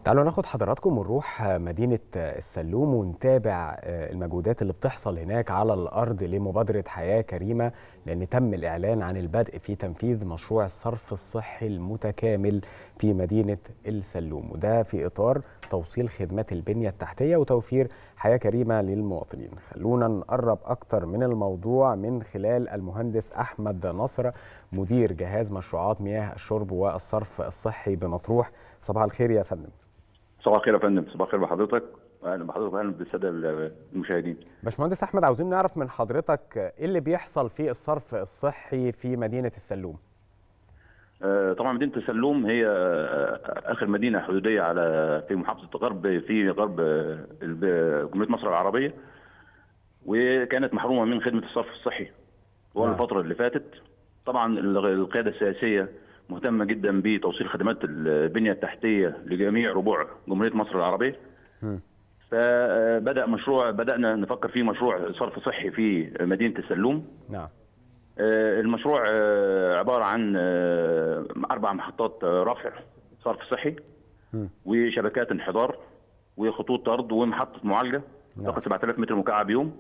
تعالوا ناخد حضراتكم ونروح مدينة السلوم ونتابع المجهودات اللي بتحصل هناك على الأرض لمبادرة حياة كريمة لأن تم الإعلان عن البدء في تنفيذ مشروع الصرف الصحي المتكامل في مدينة السلوم وده في إطار توصيل خدمات البنية التحتية وتوفير حياة كريمة للمواطنين خلونا نقرب أكتر من الموضوع من خلال المهندس أحمد نصر مدير جهاز مشروعات مياه الشرب والصرف الصحي بمطروح صباح الخير يا فندم صباح الخير يا فندم صباح الخير بحضرتك اهلا بحضرتك واهلا بالساده المشاهدين باشمهندس احمد عاوزين نعرف من حضرتك ايه اللي بيحصل في الصرف الصحي في مدينه السلوم آه طبعا مدينه السلوم هي اخر مدينه حدوديه على في محافظه الغرب في غرب جمهوريه مصر العربيه وكانت محرومه من خدمه الصرف الصحي طوال الفتره اللي فاتت طبعا القياده السياسيه مهتمه جدا بتوصيل خدمات البنيه التحتيه لجميع ربوع جمهوريه مصر العربيه. م. فبدا مشروع بدانا نفكر في مشروع صرف صحي في مدينه السلوم. نعم. المشروع عباره عن اربع محطات رفع صرف صحي م. وشبكات انحدار وخطوط طرد ومحطه معالجه طاقه 7000 متر مكعب يوم.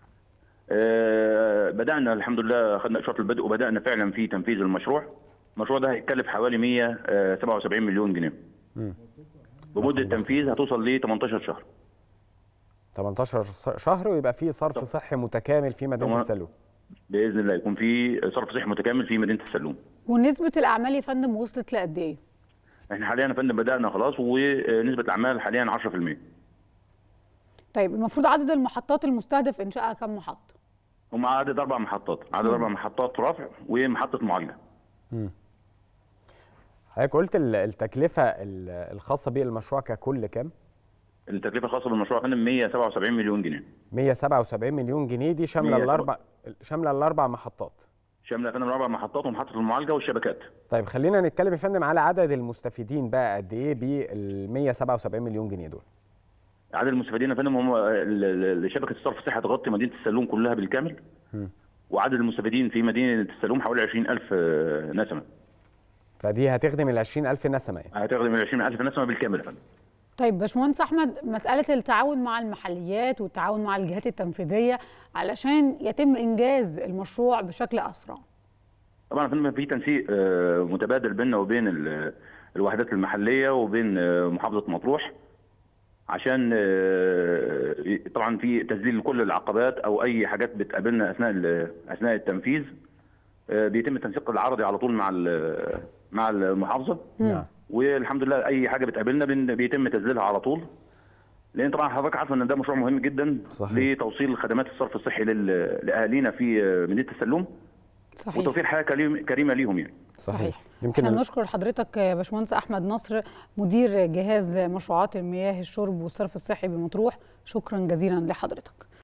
بدانا الحمد لله اخذنا اشاره البدء وبدانا فعلا في تنفيذ المشروع. المشروع ده هيتكلف حوالي 177 مليون جنيه. بمده تنفيذ هتوصل ل 18 شهر. 18 شهر ويبقى في صرف طب. صحي متكامل في مدينه السلوم. باذن الله يكون في صرف صحي متكامل في مدينه السلوم. ونسبه الاعمال يا فندم وصلت لقد ايه؟ احنا حاليا يا فندم بدانا خلاص ونسبه الاعمال حاليا 10%. طيب المفروض عدد المحطات المستهدف انشائها كم محطه؟ هم عدد اربع محطات، عدد اربع محطات رفع ومحطه معالجه. امم حضرتك قلت التكلفه الخاصه بالمشروع ككل كام؟ التكلفه الخاصه بالمشروع يا فندم 177 مليون جنيه 177 مليون جنيه دي شامله الاربع شامله الاربع محطات شامله يا فندم الاربع محطات ومحطه المعالجه والشبكات طيب خلينا نتكلم يا فندم على عدد المستفيدين بقى قد ايه بال 177 مليون جنيه دول عدد المستفيدين يا فندم هم شبكه الصرف الصحي هتغطي مدينه السلوم كلها بالكامل م. وعدد المستفيدين في مدينه السلوم حوالي 20000 نسمه فدي هتخدم ال 20000 نسمه يعني هتخدم ال 20000 نسمه بالكامل يا فندم طيب باشمهندس احمد مساله التعاون مع المحليات والتعاون مع الجهات التنفيذيه علشان يتم انجاز المشروع بشكل اسرع طبعا يا فندم في تنسيق متبادل بيننا وبين الوحدات المحليه وبين محافظه مطروح عشان طبعا في تسجيل كل العقبات او اي حاجات بتقابلنا اثناء اثناء التنفيذ بيتم التنسيق العرضي على طول مع مع المحافظه نعم والحمد لله اي حاجه بتقابلنا بيتم تسجيلها على طول لان طبعا حضرتك عارفه ان ده مشروع مهم جدا صحيح. لتوصيل خدمات الصرف الصحي لاهالينا في مدينه السلوم صحيح وتوفير حياه كريمه ليهم يعني صحيح يمكن احنا نشكر حضرتك يا باشمهندس احمد نصر مدير جهاز مشروعات المياه الشرب والصرف الصحي بمطروح شكرا جزيلا لحضرتك